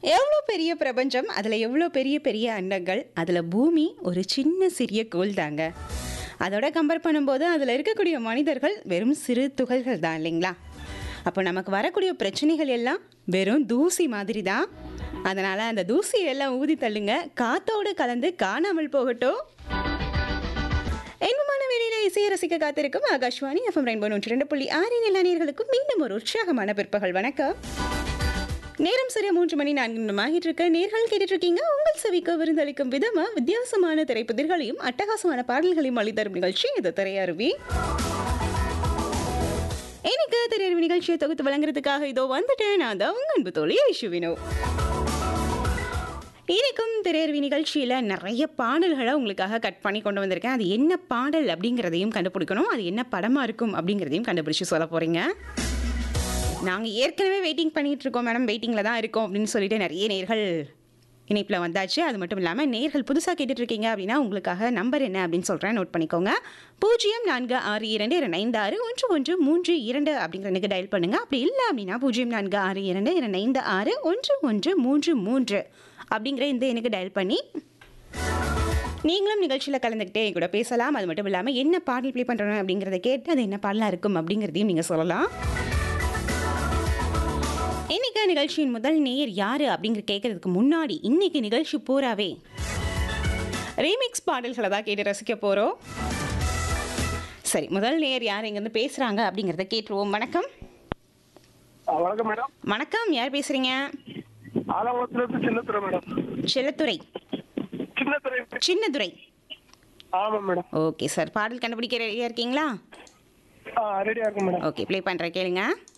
எவ்வளோ பெரிய பிரபஞ்சம் அதில் எவ்வளோ பெரிய பெரிய அண்டங்கள் அதில் பூமி ஒரு சின்ன சிறிய கோள் தாங்க அதோட கம்பேர் பண்ணும்போது அதில் இருக்கக்கூடிய மனிதர்கள் வெறும் சிறு துகள்கள் தான் இல்லைங்களா அப்போ நமக்கு வரக்கூடிய பிரச்சனைகள் எல்லாம் வெறும் தூசி மாதிரி தான் அதனால் அந்த தூசியை எல்லாம் ஊதி தள்ளுங்க காத்தோடு கலந்து காணாமல் போகட்டும் இன்பமான வேலையில இசையை ரசிக்க காத்திருக்கும் ஆகாஷ்வாணி எஃப்எம் ரெயின்போ நூற்றி ரெண்டு புள்ளி ஆறு நிலையர்களுக்கும் மீண்டும் ஒரு உற்சாகமான பிற்பகல் வணக்கம் நேரம் சரியா மூன்று மணி நான்கு நிமிடம் ஆகிட்டு இருக்க நேர்கள் கேட்டுட்டு இருக்கீங்க உங்கள் செவிக்கு விருந்தளிக்கும் விதமா வித்தியாசமான திரைப்புதிர்களையும் அட்டகாசமான பாடல்களையும் அளித்தரும் நிகழ்ச்சி இது திரையருவி எனக்கு திரையருவி நிகழ்ச்சியை தொகுத்து வழங்குறதுக்காக இதோ வந்துட்டேன் நான் தான் உங்க அன்பு தோழி ஐஷுவினோ இருக்கும் திரையருவி நிகழ்ச்சியில் நிறைய பாடல்களை உங்களுக்காக கட் பண்ணி கொண்டு வந்திருக்கேன் அது என்ன பாடல் அப்படிங்கிறதையும் கண்டுபிடிக்கணும் அது என்ன படமாக இருக்கும் அப்படிங்கிறதையும் கண்டுபிடிச்சு சொல்ல போகிறீங்க நாங்கள் ஏற்கனவே வெயிட்டிங் பண்ணிட்டு இருக்கோம் மேடம் வெயிட்டிங்கில் தான் இருக்கோம் அப்படின்னு சொல்லிட்டு நிறைய நேர்கள் இணைப்பில் வந்தாச்சு அது மட்டும் இல்லாமல் நேர்கள் புதுசாக கேட்டுட்டு இருக்கீங்க அப்படின்னா உங்களுக்காக நம்பர் என்ன அப்படின்னு சொல்கிறேன் நோட் பண்ணிக்கோங்க பூஜ்ஜியம் நான்கு ஆறு இரண்டு இரண்டு ஐந்து ஆறு ஒன்று ஒன்று மூன்று இரண்டு அப்படிங்கிற எனக்கு டயல் பண்ணுங்கள் அப்படி இல்லை அப்படின்னா பூஜ்ஜியம் நான்கு ஆறு இரண்டு இரண்டு ஐந்து ஆறு ஒன்று ஒன்று மூன்று மூன்று அப்படிங்கிற இந்த எனக்கு டயல் பண்ணி நீங்களும் நிகழ்ச்சியில் கலந்துக்கிட்டே என் கூட பேசலாம் அது மட்டும் இல்லாமல் என்ன பாடல் ப்ளே பண்ணுறோம் அப்படிங்கிறத கேட்டு அது என்ன பாடலாக இருக்கும் அப்படிங்கிறதையும் நீங்கள் சொல்லலாம் இன்னைக்கு நிகழ்ச்சியின் முதல் நேயர் யாரு அப்படிங்கிற கேட்கறதுக்கு முன்னாடி இன்னைக்கு நிகழ்ச்சி பூராவே ரீமிக்ஸ் பாடல்களை தான் கேட்டு ரசிக்க போகிறோம் சரி முதல் நேயர் யார் இங்கேருந்து பேசுகிறாங்க அப்படிங்கிறத கேட்டுருவோம் வணக்கம் ஆ, வணக்கம் மேடம் வணக்கம் யார் பேசுகிறீங்க ஆலங்குளத்துல இருந்து சின்னத்துறை மேடம் செல்லத்துறை சின்னத்துறை சின்னதுரை ஆமா மேடம் ஓகே சார் பாடல் கண்டுபிடிக்க ரெடியாக இருக்கீங்களா ஆ ரெடியா இருக்கும் மேடம் ஓகே ப்ளே பண்ணுறேன் கேளுங்க